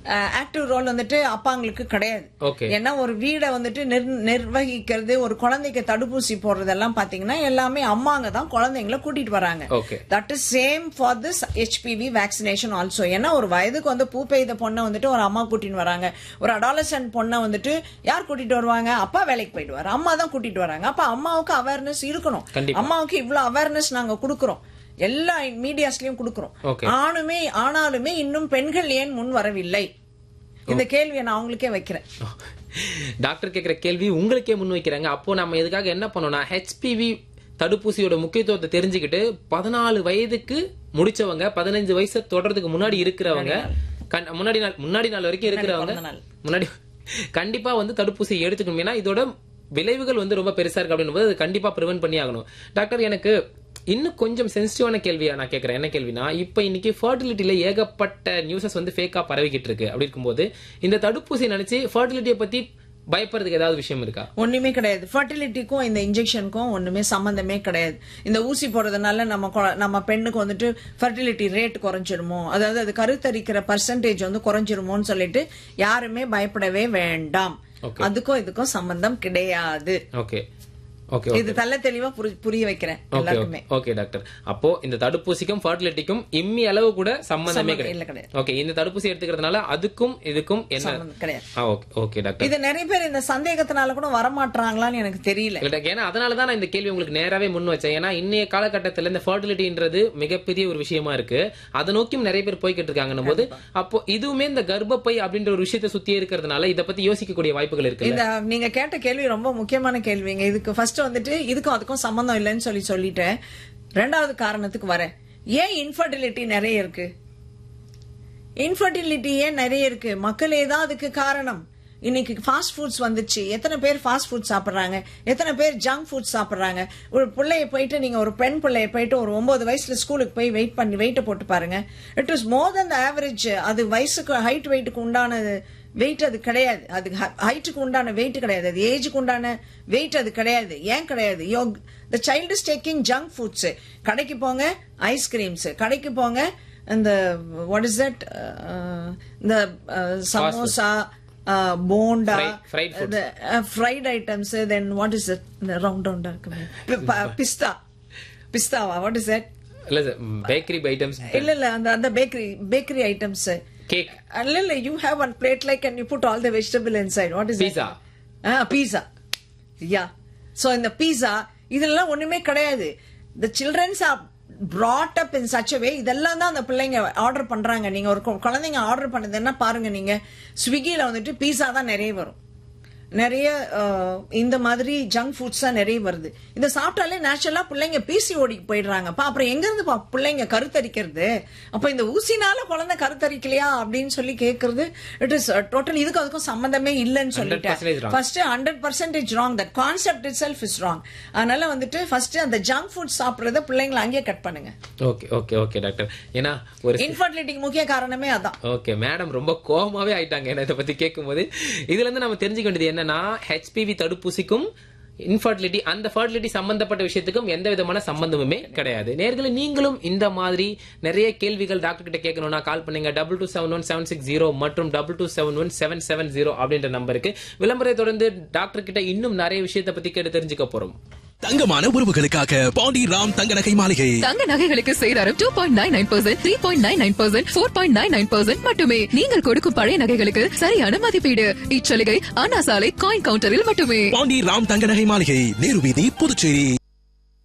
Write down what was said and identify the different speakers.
Speaker 1: Active role வந்துட்டு அப்பாங்களுக்கு கிடையாது
Speaker 2: Okay.
Speaker 1: ஏன்னா ஒரு வீடை வந்துட்டு நிர்- நிர்வகிக்கிறது ஒரு குழந்தைக்கு தடுப்பூசி போடுறதெல்லாம் பாத்தீங்கன்னா எல்லாமே அம்மாங்க தான் குழந்தைங்களை கூட்டிட்டு வராங்க
Speaker 2: Okay.
Speaker 1: That is same for this HPV vaccination also ஏன்னா ஒரு வயதுக்கு வந்து பூ பெய்த பொண்ணை வந்துட்டு ஒரு அம்மா கூட்டிட்டு வராங்க ஒரு அடாலசன்ட் பொண்ணை வந்துட்டு யார் கூட்டிட்டு வருவாங்க அப்பா வேலைக்கு போயிடுவாரு அம்மா தான் கூட்டிட்டு வராங்க அப்ப அம்மாவுக்கு அவேர்னஸ் இருக்கணும்
Speaker 2: கண்டிப்பா.
Speaker 1: அம்மாவுக்கு இவ்வளவு அவேர்னஸ் நாங்க கொடுக்கறோம் எல்லா மீடியாஸ்லயும் கொடுக்கறோம்
Speaker 2: Okay.
Speaker 1: ஆணுமே ஆனாலுமே இன்னும் பெண்கள் ஏன் முன் வரவில்லை இந்த கேள்வியை நான் அவங்களுக்கே வைக்கிறேன்
Speaker 2: டாக்டர் கேக்குற கேள்வி உங்களுக்கே முன்வைக்கிறாங்க அப்போ நம்ம இதுக்காக என்ன பண்ணோம்னா ஹெச்பிவி தடுப்பூசியோட முக்கியத்துவத்தை தெரிஞ்சுக்கிட்டு பதினாலு வயதுக்கு முடிச்சவங்க பதினஞ்சு வயசு தொடர்றதுக்கு முன்னாடி இருக்கிறவங்க கண்- முன்னாடி நாள் முன்னாடி நாள் வரைக்கும் இருக்கிறவங்க
Speaker 1: பிறந்த நாள்.
Speaker 2: முன்னாடி கண்டிப்பா வந்து தடுப்பூசி எடுத்துக்கணும் ஏன்னா இதோட விளைவுகள் வந்து ரொம்ப பெருசா இருக்கு அப்படின்னும் போது அது கண்டிப்பா ப்ரிவென்ட் பண்ணி ஆகணும் டாக்டர் எனக்கு இன்னும் கொஞ்சம் சென்சிட்டிவான கேள்வியா நான் கேட்கறேன் என்ன கேள்வினா இப்ப இன்னைக்கு ஃபர்டிலிட்டியில ஏகப்பட்ட நியூஸஸ் வந்து ஃபேக்கா பரவிக்கிட்டு இருக்கு அப்படி இருக்கும்போது இந்த தடுப்பூசி நினைச்சு ஃபர்டிலிட்டியை பத்தி பயப்படுறதுக்கு ஏதாவது விஷயம் இருக்கா
Speaker 1: ஒண்ணுமே கிடையாது ஃபர்டிலிட்டிக்கும் இந்த இன்ஜெக்ஷனுக்கும் ஒண்ணுமே சம்பந்தமே கிடையாது இந்த ஊசி போடுறதுனால நம்ம கொ- நம்ம பெண்ணுக்கு வந்துட்டு ஃபர்டிலிட்டி ரேட் குறைஞ்சிருமோ அதாவது அது கருத்தரிக்கிற பர்சன்டேஜ் வந்து குறைஞ்சிருமோன்னு சொல்லிட்டு யாருமே பயப்படவே வேண்டாம்
Speaker 2: Okay.
Speaker 1: அதுக்கும் இதுக்கும் சம்பந்தம் கிடையாது
Speaker 2: ஓகே ஓகே
Speaker 1: இது தள்ள தெளிவா புரி- புரிய வைக்கிறேன்
Speaker 2: ஓகே
Speaker 1: எல்லாருக்குமே
Speaker 2: ஓகே டாக்டர் அப்போ இந்த தடுப்பூசிக்கும் ஃபர்டிலிட்டிக்கும் இம்மி அளவு கூட சம்பந்தமே
Speaker 1: சம்பந்தம் இல்ல,
Speaker 2: கிடையாது
Speaker 1: கிடையாது.
Speaker 2: ஓகே இந்த தடுப்பூசி எடுத்துக்கிறதுனால அதுக்கும் இதுக்கும் என்ன
Speaker 1: சம்பந்தம் கிடையாது
Speaker 2: ஆ, ஓகே ஓகே டாக்டர்
Speaker 1: இது நிறைய பேர் இந்த சந்தேகத்தினால கூட வரமாட்டாங்களான்னு எனக்கு தெரியல
Speaker 2: இல்ல, ஏன்னா அதனால தான் நான் இந்த கேள்வி உங்களுக்கு நேராவே முன் வச்சேன் ஏன்னா இன்னைய காலகட்டத்துல இந்த ஃபர்டிலிட்டின்றது மிகப்பெரிய ஒரு விஷயமா இருக்கு அதை நோக்கியும் நிறைய பேர் போய்கிட்டு இருக்காங்கன்னும் போது அப்போ இதுவுமே இந்த கர்ப்பப்பை அப்படின்ற ஒரு விஷயத்தை சுத்தி இருக்கிறதுனால இத பத்தி யோசிக்கக்கூடிய வாய்ப்புகள் இருக்கு
Speaker 1: இந்த நீங்க கேட்ட கேள்வி ரொம்ப முக்கியமான கேள்விங்க இதுக்கு ஃபர்ஸ்ட் வந்துட்டு இதுக்கும் அதுக்கும் சம்பந்தம் இல்லைன்னு சொல்லி சொல்லிட்டேன் ரெண்டாவது காரணத்துக்கு வரேன் ஏன் இன்ஃபர்டிலிட்டி நிறைய இருக்கு இன்ஃபர்டிலிட்டி ஏன் நிறைய இருக்கு மக்களே தான் அதுக்கு காரணம் இன்னைக்கு ஃபாஸ்ட் ஃபுட்ஸ் வந்துச்சு எத்தனை பேர் ஃபாஸ்ட் ஃபுட் சாப்பிடுறாங்க எத்தனை பேர் ஜங்க் ஃபுட் சாப்பிடுறாங்க ஒரு பிள்ளைய போயிட்டு நீங்க ஒரு பெண் பிள்ளைய போயிட்டு ஒரு ஒன்பது வயசுல ஸ்கூலுக்கு போய் வெயிட் பண்ணி வெயிட்ட போட்டு பாருங்க it is more than the average அது வயசுக்கு ஹைட் வெயிட்டுக்கு உண்டான வெயிட் அது கிடையாது அது ஹைட்டுக்கு உண்டான வெயிட் கிடையாது அது ஏஜுக்கு உண்டான வெயிட் அது கிடையாது ஏன் கிடையாது yo the child is taking junk foods கடைக்கு போங்க ஐஸ்கிரீம்ஸ் கடைக்கு போங்க இந்த வாட் இஸ் தட் இந்த samosa bonda
Speaker 2: Fried- fried foods.
Speaker 1: Fried items then what is it இந்த ரவுண்ட் ரவுண்டா இருக்கு பிஸ்தா பிஸ்தாவா வாட் இஸ் தட்
Speaker 2: இல்ல சார் பேக்கரி ஐட்டம்ஸ்
Speaker 1: இல்ல இல்ல அந்த அந்த பேக்கரி பேக்கரி ஐட்டம்ஸ்
Speaker 2: கேக்
Speaker 1: இல்ல இல்ல you have one plate like and you put all the vegetable inside what is
Speaker 2: Pizza.
Speaker 1: Pizza yeah so இந்த பீஸா இதெல்லாம் ஒண்ணுமே கிடையாது the childrens are brought up in such a way இதெல்லாம் தான் அந்த பிள்ளைங்க ஆர்டர் பண்றாங்க நீங்க ஒரு கு- குழந்தைங்க ஆர்டர் பண்ணதுன்னா பாருங்க நீங்க ஸ்விக்கில வந்துட்டு பீஸா தான் நிறைய வரும் நிறைய அஹ், இந்த மாதிரி ஜங்க் ஃபுட்ஸ் தான் நிறைய வருது இதை சாப்பிட்டாலே நேச்சுரலா பிள்ளைங்க பிசி ஓடிக்கு போயிடுறாங்க அப்ப அப்புறம் எங்க இருந்து பா- பிள்ளைங்க கருத்தரிக்கிறது அப்ப இந்த ஊசினால குழந்தை கருத்தரிக்கலையா அப்படின்னு சொல்லி கேக்குறது இட் இஸ் டோட்டல் இதுக்கு அதுக்கும் சம்பந்தமே இல்லைன்னு
Speaker 2: 100%
Speaker 1: சொல்லிட்டேன்
Speaker 2: wrong.
Speaker 1: First hundred percentage wrong that concept itself is wrong அதனால வந்துட்டு ஃபர்ஸ்ட் அந்த ஜங்க் ஃபுட் சாப்பிடுறத பிள்ளைங்களை அங்கேயே கட் பண்ணுங்க
Speaker 2: ஓகே ஓகே ஓகே டாக்டர் ஏன்னா ஒரு
Speaker 1: இன்ஃபர்டிலிட்டிக்கு முக்கிய காரணமே அதான்
Speaker 2: ஓகே மேடம் ரொம்ப கோபமாவே ஆயிட்டாங்க என்ன இதை பத்தி கேட்கும்போது இதுல இருந்து நம்ம தெரிஞ்சுக்க வேண்டியது என்னன்னா ஹெச்பிவி தடுப்பூசிக்கும் இன்ஃபர்டிலிட்டி அந்த ஃபர்டிலிட்டி சம்பந்தப்பட்ட விஷயத்துக்கும் எந்த விதமான சம்பந்தமுமே கிடையாது நேர்களை நீங்களும் இந்த மாதிரி நிறைய கேள்விகள் டாக்டர் கிட்ட கேட்கணும்னா கால் பண்ணுங்க double two seven one seven six zero மற்றும் double two seven one seven seven zero அப்படின்ற நம்பருக்கு விளம்பரத்தை தொடர்ந்து டாக்டர் கிட்ட இன்னும் நிறைய விஷயத்தை பத்தி கேட்டு தெரிஞ்சுக்க போறோம்
Speaker 3: தங்கமான உறவுகளுக்காக பாண்டி ராம் தங்க நகை மாளிகை
Speaker 4: தங்க நகைகளுக்கு சேதாரம் two point nine nine percent three point nine nine percent four point nine nine percent மட்டுமே நீங்கள் கொடுக்கும் பழைய நகைகளுக்கு சரியான மதிப்பீடு இச்சலுகை அண்ணா சாலை காயின் கவுண்டரில் மட்டுமே
Speaker 3: பாண்டி ராம் தங்க நகை மாளிகை நேரு வீதி புதுச்சேரி